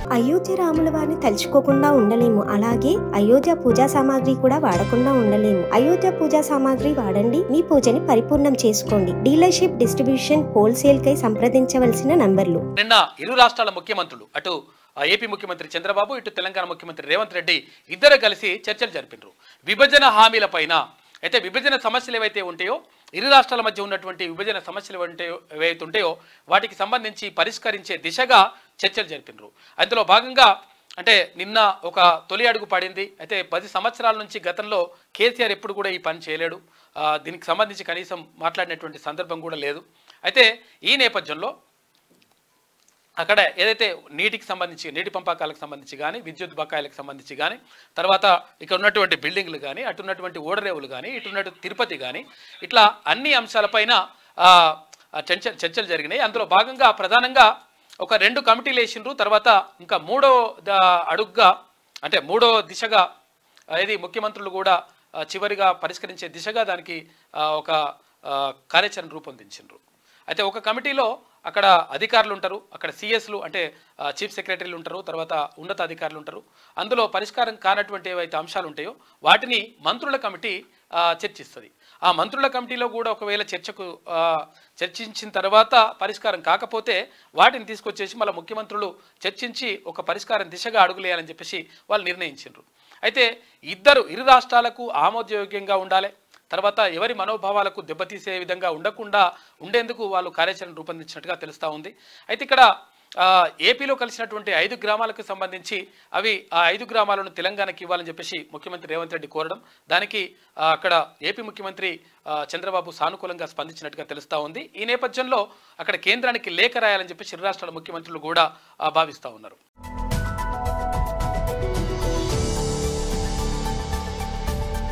అయోధ్య రాముల వారిని తలుచుకోకుండా ఉండలేము అలాగే అయోధ్య పూజా సామాగ్రి కూడా వాడకుండా ఉండలేము అయోధ్య పూజా సామాగ్రి వాడండి మీ పూజని పరిపూర్ణం చేసుకోండి డీలర్షిప్ డిస్ట్రిబ్యూషన్ హోల్సేల్ కై సంప్రదించవలసిన నంబర్లు నిన్న ఇరు రాష్ట్రాల ముఖ్యమంత్రులు అటు ఆ, ఏపీ ముఖ్యమంత్రి చంద్రబాబు ఇటు తెలంగాణ ముఖ్యమంత్రి రేవంత్ రెడ్డి ఇద్దరు కలిసి చర్చలు జరిపినారు విభజన హామీల పైన అయితే విభజన సమస్యలు ఏవైతే ఉంటాయో ఇరు రాష్ట్రాల మధ్య ఉన్నటువంటి విభజన సమస్యలు ఏవైతే ఏవైతే ఉంటాయో వాటికి సంబంధించి పరిష్కరించే దిశగా చర్చలు జరిపినారు అందులో భాగంగా అంటే నిన్న ఒక తొలి అడుగు పడింది అయితే పది సంవత్సరాల నుంచి గతంలో కేసీఆర్ ఎప్పుడు కూడా ఈ పని చేయలేడు ఆ, దీనికి సంబంధించి కనీసం మాట్లాడినటువంటి సందర్భం కూడా లేదు అయితే ఈ నేపథ్యంలో అక్కడ ఏదైతే నీటికి సంబంధించి నీటి పంపకాలకు సంబంధించి కానీ విద్యుత్ బకాయిలకు సంబంధించి కానీ తర్వాత ఇక్కడ ఉన్నటువంటి బిల్డింగ్లు కానీ అటు ఉన్నటువంటి ఓడరేవులు కానీ ఇటు ఉన్నటువంటి తిరుపతి కానీ ఇట్లా అన్ని అంశాలపైన ఆ, ఆ చర్చ చర్చలు జరిగినాయి అందులో భాగంగా ప్రధానంగా ఒక రెండు కమిటీలు వేసిండ్రు తర్వాత ఇంకా మూడో ద- అడుగుగా అంటే మూడో దిశగా ఆ, ఇది ముఖ్యమంత్రులు కూడా ఆ, చివరిగా పరిష్కరించే దిశగా దానికి ఆ, ఒక ఆ, కార్యాచరణ రూపొందించిండ్రు అయితే ఒక కమిటీలో అక్కడ అధికారులు ఉంటారు అక్కడ సిఎస్లు అంటే ఆ, చీఫ్ సెక్రటరీలు ఉంటారు తర్వాత ఉన్నత అధికారులు ఉంటారు అందులో పరిష్కారం కానటువంటి ఏవైతే అంశాలు ఉంటాయో వాటిని మంత్రుల కమిటీ ఆ, చర్చిస్తుంది ఆ మంత్రుల కమిటీలో కూడా ఒకవేళ చర్చకు ఆ, చర్చించిన తర్వాత పరిష్కారం కాకపోతే వాటిని తీసుకొచ్చేసి మళ్ళీ ముఖ్యమంత్రులు చర్చించి ఒక పరిష్కారం దిశగా అడుగులేయాలని చెప్పేసి వాళ్ళు నిర్ణయించారు అయితే ఇద్దరు ఇరు రాష్ట్రాలకు ఆమోదయోగ్యంగా ఉండాలి తర్వాత ఎవరి మనోభావాలకు దెబ్బతీసే విధంగా ఉండకుండా ఉండేందుకు వాళ్ళు కార్యాచరణ రూపొందించినట్టుగా తెలుస్తూ ఉంది అయితే ఇక్కడ ఆ, ఏపీలో కలిసినటువంటి ఐదు గ్రామాలకు సంబంధించి అవి ఆ ఐదు గ్రామాలను తెలంగాణకి ఇవ్వాలని చెప్పేసి ముఖ్యమంత్రి రేవంత్ రెడ్డి కోరడం దానికి ఆ, అక్కడ ఏపీ ముఖ్యమంత్రి ఆ, చంద్రబాబు సానుకూలంగా స్పందించినట్టుగా తెలుస్తూ ఉంది ఈ నేపథ్యంలో అక్కడ కేంద్రానికి లేఖ రాయాలని చెప్పేసి ఇరు రాష్ట్రాల ముఖ్యమంత్రులు కూడా ఆ, భావిస్తూ ఉన్నారు